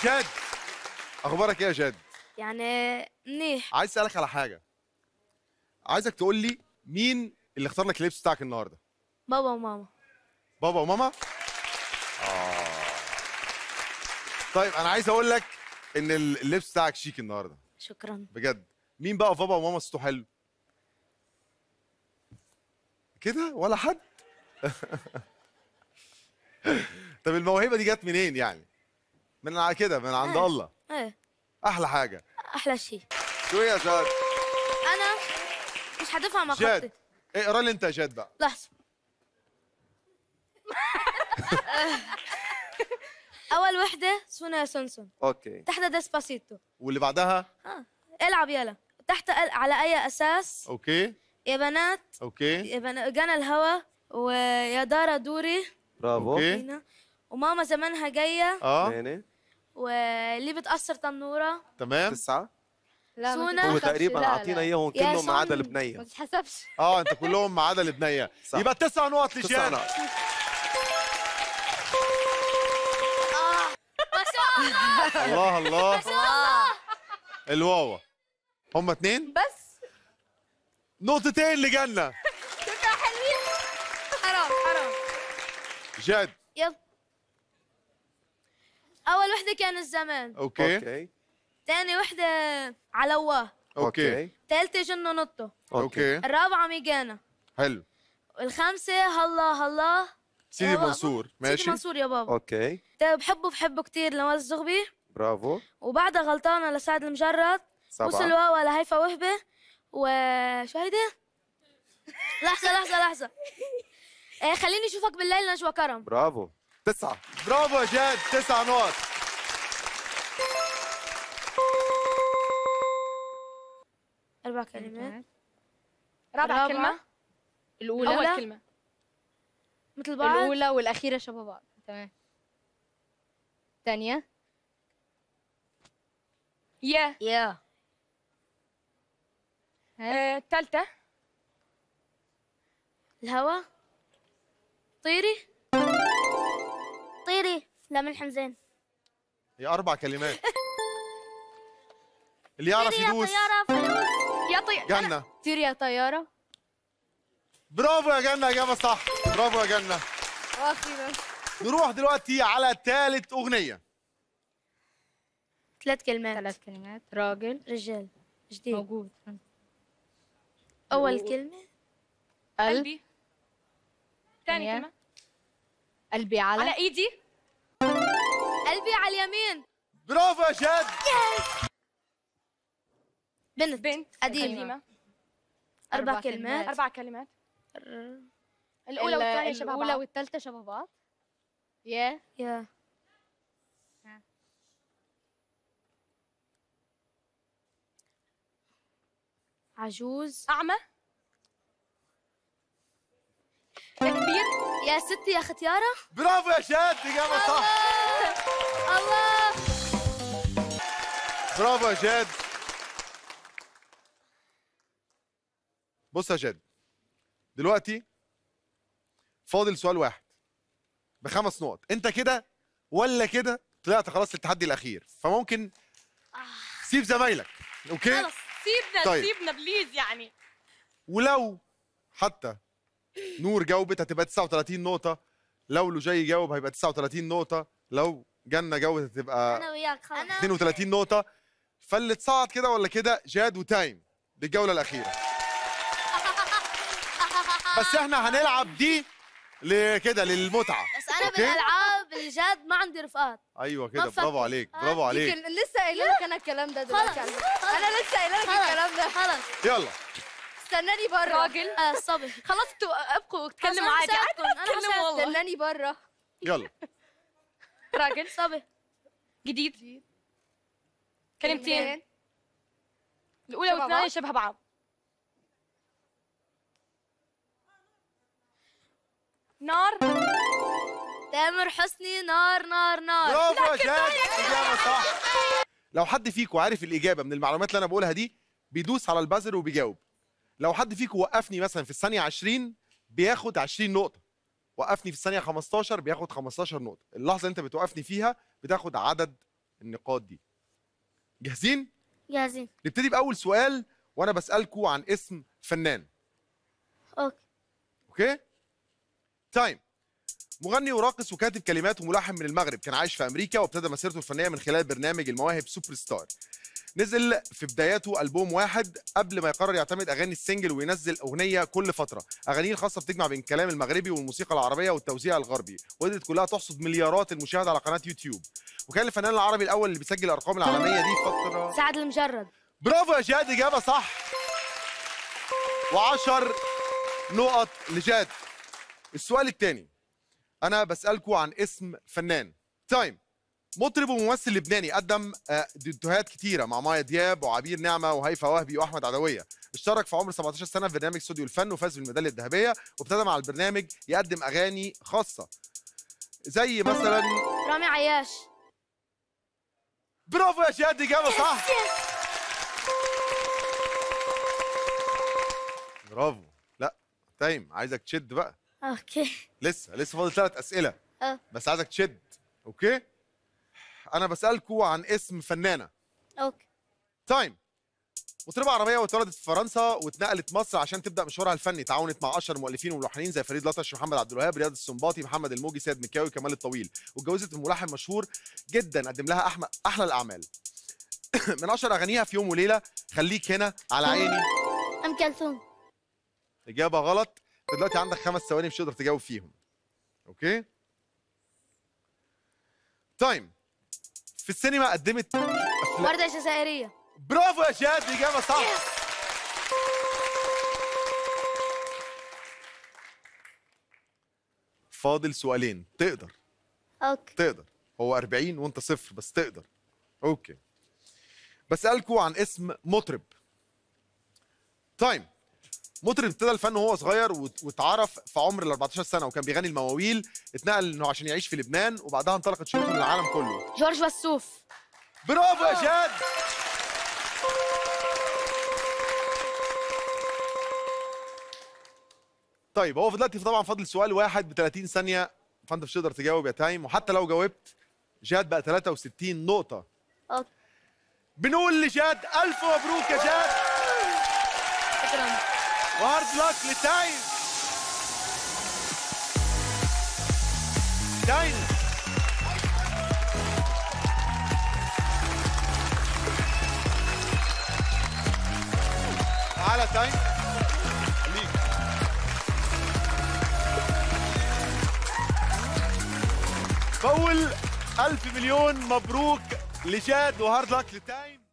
جاد اخبارك ايه يا جاد يعني منيح عايز اسالك على حاجه عايزك تقول لي مين اللي اختار لك اللبس بتاعك النهارده بابا وماما بابا وماما آه. طيب انا عايز اقول لك ان اللبس بتاعك شيك النهارده شكرا بجد مين بقى بابا وماما صوته حلو كده ولا حد طب الموهبه دي جت منين يعني من على كده من عند آه. الله ايه احلى حاجه احلى شيء شو يا جاد انا مش حدفع مع جاد خطي اقرا لي انت يا جاد بقى لحظه اول وحده سونا سونسون اوكي تحت ديسباسيتو واللي بعدها العب يلا تحت ال- على اي اساس اوكي يا بنات اوكي يا بنات جانا الهوا ويا دارا دوري برافو اوكي هنا. وماما زمانها جايه اه ثمانية واللي بتأثر تنورة تمام تسعة لا ما سونا. هو تتحسبش. تقريبا لا، لا. اعطينا اياهم يا كلهم ما عدا صن. ما البنية تتحسبش اه انت كلهم ما عدا البنيه صح. يبقى تسع نقط تسعة لجاد نقط الله الله الواوا هما اتنين بس نقطتين لجنة حرام حرام جاد يلا أول وحدة كان الزمان اوكي اوكي تاني وحدة علواه اوكي تالتة جنو نطو اوكي الرابعة ميجانا حلو الخامسة هلا هلا سيدي هو- منصور سيدي ماشي منصور يا بابا اوكي تا- بحبه بحبه كتير نواز الزغبي برافو وبعدها غلطانة لسعد المجرد وصل سبعة واوا لهيفا وهبة وشو هيدا؟ لحظة لحظة لحظة إيه خليني اشوفك بالليل نجوى كرم برافو تسعة برافو يا جاد تسع نقط أربع كلمات رابع الرابعة. كلمة الأولى الأولى. أول كلمة مثل بعض الأولى والأخيرة شبه بعض تمام الثانية يا يا آه، الثالثة الهوا طيري طيري لا من حمزين هي اربع كلمات اللي يعرف طيري يا يدوس طيارة فلوس يا طي جنة طير يا طيارة برافو يا جنة اجابة صح برافو يا جنة وأخيرا نروح دلوقتي على ثالث اغنية ثلاث كلمات ثلاث كلمات راجل رجال جديد موجود أول كلمة قلب قلبي ثاني ثانية. كلمة قلبي على على ايدي قلبي على اليمين برافو يا جاد بنت بنت قديمة قديمة أربع أربع كلمات كلمات. أربع كلمات ر- الأولى والثانية شبه الأولى بعض والثالثة شبه بعض يا يا عجوز أعمى يا كبير يا ستي يا ختيارة برافو يا جاد اجابة صح الله برافو يا جاد بص يا جاد دلوقتي فاضل سؤال واحد بخمس نقط انت كده ولا كده طلعت خلاص للتحدي الاخير فممكن سيب زمايلك اوكي خلص سيبنا طيب. سيبنا بليز يعني ولو حتى نور جاوبت هتبقى 39 نقطة لو لوجاي يجاوب هيبقى 39 نقطة لو جنة جاوبت هتبقى أنا وياك خلاص أنا 32 نقطة فاللي تصعد كده ولا كده جاد وتايم للجولة الأخيرة بس احنا هنلعب دي لكده للمتعة بس أنا أوكي؟ بالألعاب الجاد ما عندي رفقات ايوه كده ما تفكر. برافو عليك برافو عليك يمكن لسه قايله لك انا الكلام ده دلوقتي خلاص على فكرة. انا لسه قايله لك الكلام ده خلاص يلا استناني بره راجل آه صبي خلاص انتوا ابقوا اتكلموا أنا عادي عادي هساعدكم، أنا اتكلموا هساعدكم. والله استناني بره يلا راجل صبي جديد كلمتين كلمتين. الأولى شبه والثانية بعض. شبه بعض نار تامر حسني نار نار نار برافو يا جاد إجابة صح لو حد فيكم عارف الإجابة من المعلومات اللي أنا بقولها دي بيدوس على البازر وبيجاوب لو حد فيكم وقفني مثلا في الثانية 20 بياخد 20 نقطة وقفني في الثانية 15 بياخد 15 نقطة اللحظة اللي أنت بتوقفني فيها بتاخد عدد النقاط دي جاهزين جاهزين نبتدي باول سؤال وانا بسالكم عن اسم فنان اوكي اوكي تايم مغني وراقص وكاتب كلمات وملحن من المغرب كان عايش في امريكا وابتدى مسيرته الفنيه من خلال برنامج المواهب سوبر ستار نزل في بداياته البوم واحد قبل ما يقرر يعتمد اغاني السنجل وينزل اغنيه كل فتره اغانيه الخاصه بتجمع بين الكلام المغربي والموسيقى العربيه والتوزيع الغربي وقدرت كلها تحصد مليارات المشاهده على قناه يوتيوب وكان الفنان العربي الاول اللي بيسجل الارقام العالميه دي في فتره سعد المجرد برافو يا جاد اجابه صح و10 نقط لجاد السؤال الثاني انا بسالكم عن اسم فنان تايم مطرب وممثل لبناني قدم آه، دوتوهات كتيره مع مايا دياب وعبير نعمه وهيفا وهبي واحمد عدويه اشترك في عمر 17 سنه في برنامج استوديو الفن وفاز بالميداليه الذهبيه وابتدى مع البرنامج يقدم اغاني خاصه زي مثلا رامي عياش برافو يا جاد اجابه صح برافو لا تايم عايزك تشد بقى اوكي لسه لسه فاضل ثلاث اسئله اه بس عايزك تشد اوكي انا بسالكم عن اسم فنانه اوكي تايم مطربة عربية واتولدت في فرنسا واتنقلت مصر عشان تبدأ مشوارها الفني، تعاونت مع أشهر مؤلفين وملحنين زي فريد الأطرش، محمد عبد الوهاب، رياض السنباطي، محمد الموجي، سيد مكاوي، كمال الطويل، واتجوزت من ملحن مشهور جدا قدم لها أحمد أحلى الأعمال. من أشهر أغانيها في يوم وليلة، خليك هنا على عيني، ام كلثوم إجابة غلط، أنت دلوقتي عندك خمس ثواني مش تقدر تجاوب فيهم. أوكي؟ تايم في السينما قدمت أفلام ورده الجزائريه برافو يا شاد إجابة صح فاضل سؤالين تقدر اوكي تقدر هو 40 وانت صفر بس تقدر اوكي بسألكوا عن اسم مطرب تايم مطرب ابتدى الفن وهو صغير وت- واتعرف في عمر ال 14 سنه وكان بيغني المواويل اتنقل انه عشان يعيش في لبنان وبعدها انطلقت شروطه من العالم كله جورج وسوف برافو يا شاد طيب هو دلوقتي طبعا فاضل سؤال واحد ب 30 ثانيه فانت مش تقدر تجاوب يا تايم وحتى لو جاوبت جاد بقى 63 نقطه اوكي بنقول لجاد الف مبروك يا جاد شكرا وهارد لك لتايم تايم تعالى تايم خليك بقول ألف مليون مبروك لجاد وهارد لك لتايم